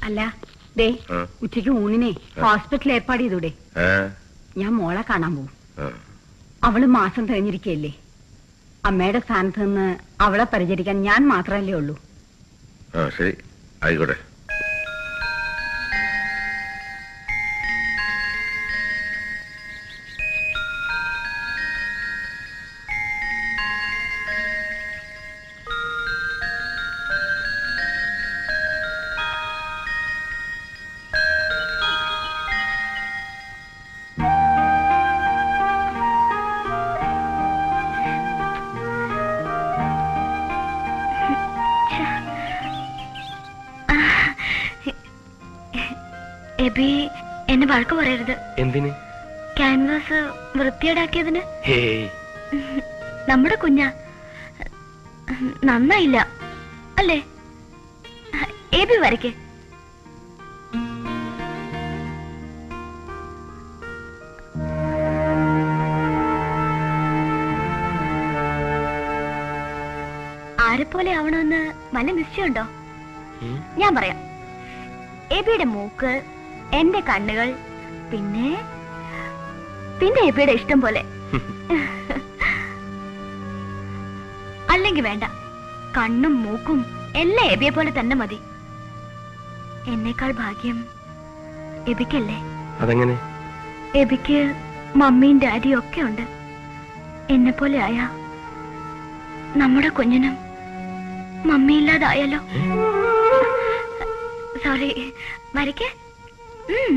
അല്ല ദേ ആ. ഉച്ചയ്ക്ക് ഊണിനെ ഹോസ്പിറ്റൽ ഏർപ്പാട് ചെയ്തൂടെ ഏ? ഞാൻ മോളെ കാണാൻ പോകും ആ. അവള് മാസം തികഞ്ഞിരിക്കയല്ലേ അമ്മയുടെ സ്ഥാനത്ത് നിന്ന് അവളെ പരിചരിക്കാൻ ഞാൻ മാത്രമല്ലേ ഉള്ളൂ ആ ശരി ആയിക്കോട്ടെ എബി എന്നെ വഴക്ക് പറയരുത് എന്തിന് ക്യാൻവാസ് വൃത്തിയേടാക്കിയതിന് ഹേയ് നമ്മുടെ കുഞ്ഞ നന്നായില്ല അല്ലേ എബി വരയ്ക്ക് ആരെപ്പോലെ ആവണമെന്ന് വല്ല നിശ്ചയമുണ്ടോ ഉം. ഞാൻ പറയാം എബിയുടെ മൂക്ക് എന്റെ കണ്ണുകൾ പിന്നെ പിന്നെ എബിയുടെ ഇഷ്ടം പോലെ അല്ലെങ്കിൽ വേണ്ട കണ്ണും മൂക്കും എല്ലാം എബിയെ പോലെ തന്നെ മതി എന്നേക്കാൾ ഭാഗ്യം എബിക്കല്ലേ അതെങ്ങനെ എബിക്ക് മമ്മിയും ഡാഡിയും ഒക്കെ ഉണ്ട് എന്നെ പോലെ ആയ നമ്മുടെ കുഞ്ഞിനും മമ്മിയില്ലാതായാലോ സോറി വരയ്ക്ക് ഉം.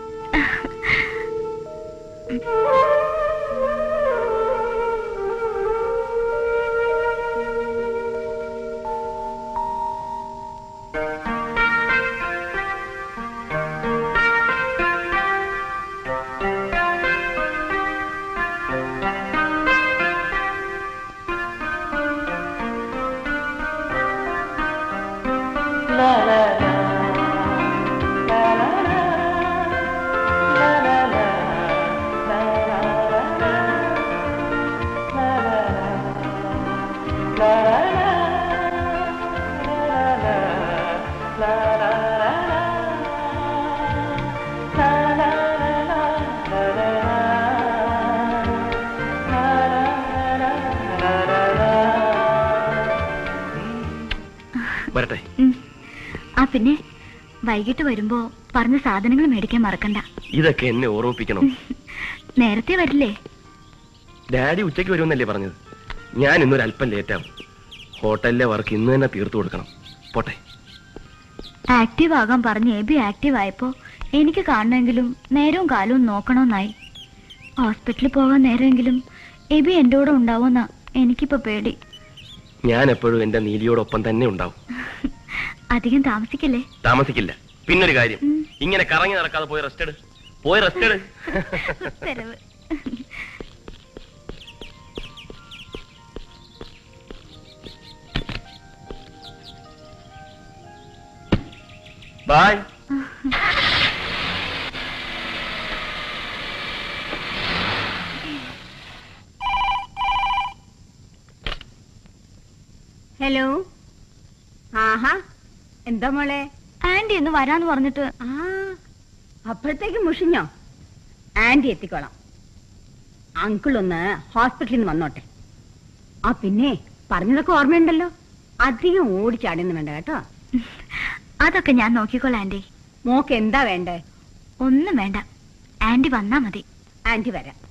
വരട്ടെ ഉം. ആ പിന്നെ വൈകിട്ട് വരുമ്പോ പറഞ്ഞ സാധനങ്ങൾ മേടിക്കാൻ മറക്കണ്ട ഇതൊക്കെ എന്നെ ഓർമ്മിപ്പിക്കണം നേരത്തെ വരില്ലേ ഡാഡി ഉച്ചയ്ക്ക് വരുമെന്നല്ലേ പറഞ്ഞത് ഞാൻ ഇന്നൊരു അല്പം ലേറ്റാവും ഹോട്ടലിലെ വർക്ക് ഇന്ന് തന്നെ തീർത്തു കൊടുക്കണം പോട്ടെ ആക്റ്റീവ് ആകാൻ പറഞ്ഞ് എബി ആക്റ്റീവ് ആയപ്പോ എനിക്ക് കാണണമെങ്കിലും നേരവും കാലവും നോക്കണമെന്നായി ഹോസ്പിറ്റലിൽ പോകാൻ നേരമെങ്കിലും എബി എൻ്റെ കൂടെ ഉണ്ടാവുമെന്നാ എനിക്കിപ്പോ പേടി ഞാൻ എപ്പോഴും എന്റെ നീലിയോടൊപ്പം തന്നെ ഉണ്ടാവും അധികം താമസിക്കല്ലേ താമസിക്കില്ല പിന്നൊരു കാര്യം ഉം. ഇങ്ങനെ കറങ്ങി നടക്കാതെ പോയി റെസ്റ്റ് എടു പോയി റെസ്റ്റ് എടു തെരവ് ബായ് ഹലോ ആഹാ എന്താ മോളെ ആന്റി ഒന്ന് വരാന്ന് പറഞ്ഞിട്ട് ആ അപ്പോഴത്തേക്ക് മുഷിഞ്ഞോ ആന്റി എത്തിക്കോളാം അങ്കിൾ ഒന്ന് ഹോസ്പിറ്റലിൽ നിന്ന് വന്നോട്ടെ ആ പിന്നെ പറഞ്ഞതൊക്കെ ഓർമ്മയുണ്ടല്ലോ അധികം ഓടിച്ചാടുന്നു വേണ്ട കേട്ടോ അതൊക്കെ ഞാൻ നോക്കിക്കോളാം ആന്റി മോക്ക് എന്താ വേണ്ടേ ഒന്നും വേണ്ട ആന്റി വന്നാ മതി ആന്റി വരാം